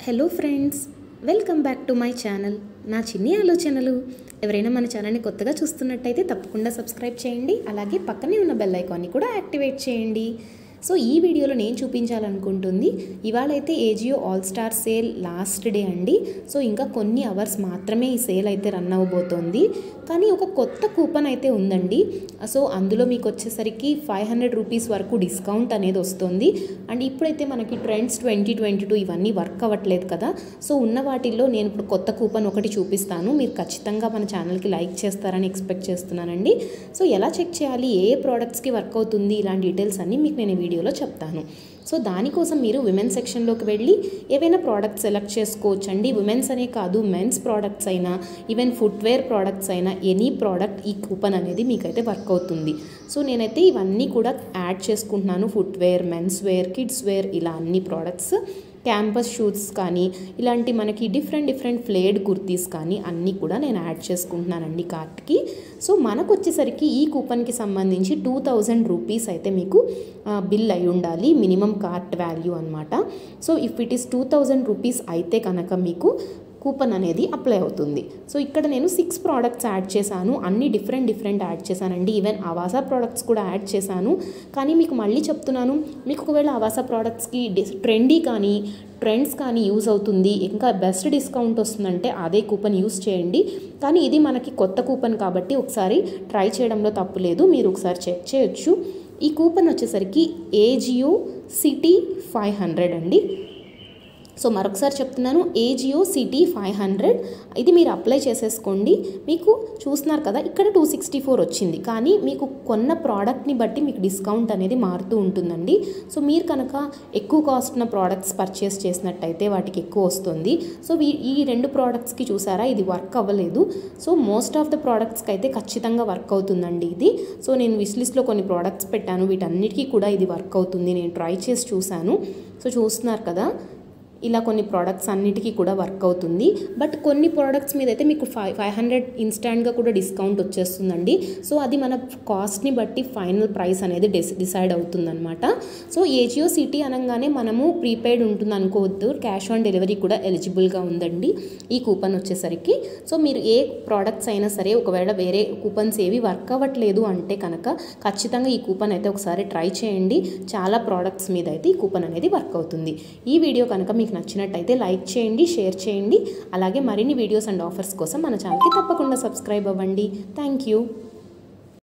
hello friends welcome back to my channel నా చిన్ని ఆలోచనలు ఎవరైనా మన ఛానల్ని కొత్తగా చూస్తున్నట్టయితే తప్పకుండా సబ్స్క్రైబ్ చేయండి అలాగే పక్కనే ఉన్న బెల్ ఐకాన్ని కూడా యాక్టివేట్ చేయండి సో ఈ వీడియోలో నేను చూపించాలనుకుంటుంది ఇవాళ అయితే Ajio all star sale last day అండి సో ఇంకా కొన్ని అవర్స్ మాత్రమే ఈ సేల్ అయితే రన్ అవ్వబోతోంది కానీ ఒక కొత్త కూపన్ అయితే ఉందండి సో అందులో మీకు వచ్చేసరికి ఫైవ్ హండ్రెడ్ రూపీస్ వరకు డిస్కౌంట్ అనేది వస్తుంది అండ్ ఇప్పుడైతే మనకి ట్రెండ్స్ ట్వంటీ ట్వంటీ టూ ఇవన్నీ వర్క్ అవ్వట్లేదు కదా సో ఉన్న వాటిల్లో నేను ఇప్పుడు కొత్త కూపన్ ఒకటి చూపిస్తాను మీరు ఖచ్చితంగా మన ఛానల్కి లైక్ చేస్తారని ఎక్స్పెక్ట్ చేస్తున్నానండి సో ఎలా చెక్ చేయాలి ఏ ఏ ప్రోడక్ట్స్కి వర్క్ అవుతుంది ఇలాంటి డీటెయిల్స్ అన్నీ మీకు నేను ఈ వీడియోలో చెప్తాను సో దానికోసం మీరు విమెన్ సెక్షన్లోకి వెళ్ళి ఏవైనా ప్రోడక్ట్స్ సెలెక్ట్ చేసుకోవచ్చు అండి విమెన్స్ అనే కాదు మెన్స్ ప్రోడక్ట్స్ అయినా ఈవెన్ ఫుట్వేర్ ప్రోడక్ట్స్ అయినా ఎనీ ప్రోడక్ట్ ఈ కూపన్ అనేది మీకైతే వర్క్ అవుతుంది సో నేనైతే ఇవన్నీ కూడా యాడ్ చేసుకుంటున్నాను footwear men's wear kids wear ఇలా అన్ని ప్రోడక్ట్స్ క్యాంపస్ షూట్స్ కానీ ఇలాంటి మనకి డిఫరెంట్ డిఫరెంట్ ఫ్లేడ్ కుర్తీస్ కానీ అన్నీ కూడా నేను యాడ్ చేసుకుంటున్నానండి కార్ట్కి సో మనకు వచ్చేసరికి ఈ కూపన్కి సంబంధించి టూ థౌజండ్ రూపీస్ అయితే మీకు బిల్ అయి ఉండాలి మినిమం కార్ట్ వాల్యూ అనమాట so if it is two thousand rupees అయితే కనుక మీకు కూపన్ అనేది అప్లై అవుతుంది సో ఇక్కడ నేను సిక్స్ ప్రోడక్ట్స్ యాడ్ చేశాను అన్ని డిఫరెంట్ డిఫరెంట్ యాడ్ చేశానండి ఈవెన్ ఆవాసా ప్రోడక్ట్స్ కూడా యాడ్ చేశాను కానీ మీకు మళ్ళీ చెప్తున్నాను మీకు ఒకవేళ ఆవాసా ప్రోడక్ట్స్కి ట్రెండీ కానీ ట్రెండ్స్ కానీ యూజ్ అవుతుంది ఇంకా బెస్ట్ డిస్కౌంట్ వస్తుందంటే అదే కూపన్ యూస్ చేయండి కానీ ఇది మనకి కొత్త కూపన్ కాబట్టి ఒకసారి ట్రై చేయడంలో తప్పు లేదు మీరు ఒకసారి చెక్ చేయొచ్చు ఈ కూపన్ వచ్చేసరికి ఏజియో సిటీ ఫైవ్ హండ్రెడ్ అండి సో మరొకసారి చెప్తున్నాను ఏజియో సిటీ ఫైవ్ హండ్రెడ్ ఇది మీరు అప్లై చేసేసుకోండి మీకు చూస్తున్నారు కదా ఇక్కడ టూ సిక్స్టీ ఫోర్ వచ్చింది కానీ మీకు కొన్న ప్రోడక్ట్ని బట్టి మీకు డిస్కౌంట్ అనేది మారుతూ ఉంటుందండి సో మీరు కనుక ఎక్కువ కాస్ట్ ఉన్న ప్రోడక్ట్స్ పర్చేస్ చేసినట్టయితే వాటికి ఎక్కువ వస్తుంది సో ఈ రెండు ప్రోడక్ట్స్కి చూసారా ఇది వర్క్ అవ్వలేదు సో మోస్ట్ ఆఫ్ ద ప్రోడక్ట్స్కి అయితే ఖచ్చితంగా వర్క్ అవుతుందండి ఇది సో నేను విష్ లిస్ట్లో కొన్ని ప్రోడక్ట్స్ పెట్టాను వీటన్నిటికీ కూడా ఇది వర్క్ అవుతుంది నేను ట్రై చేసి చూశాను సో చూస్తున్నారు కదా ఇలా కొన్ని ప్రోడక్ట్స్ అన్నిటికీ కూడా వర్క్ అవుతుంది బట్ కొన్ని ప్రోడక్ట్స్ మీద అయితే మీకు ఫైవ్ ఫైవ్ హండ్రెడ్ ఇన్స్టాంట్గా కూడా డిస్కౌంట్ వచ్చేస్తుందండి సో అది మన కాస్ట్ని బట్టి ఫైనల్ ప్రైస్ అనేది డిస్ డిసైడ్ అవుతుందన్నమాట సో ఏజియో సిటీ అనగానే మనము ప్రీపెయిడ్ ఉంటుంది అనుకోవద్దు క్యాష్ ఆన్ డెలివరీ కూడా ఎలిజిబుల్గా ఉందండి ఈ కూపన్ వచ్చేసరికి సో మీరు ఏ ప్రోడక్ట్స్ అయినా సరే ఒకవేళ వేరే కూపన్స్ ఏవి వర్క్ అవ్వట్లేదు అంటే కనుక ఖచ్చితంగా ఈ కూపన్ అయితే ఒకసారి ట్రై చేయండి చాలా ప్రోడక్ట్స్ మీద అయితే ఈ కూపన్ అనేది వర్క్ అవుతుంది ఈ వీడియో కనుక మీకు నచ్చినట్టయితే లైక్ చేయండి షేర్ చేయండి అలాగే మరిన్ని వీడియోస్ అండ్ ఆఫర్స్ కోసం మన ఛానల్కి తప్పకుండా సబ్స్క్రైబ్ అవ్వండి థ్యాంక్ యూ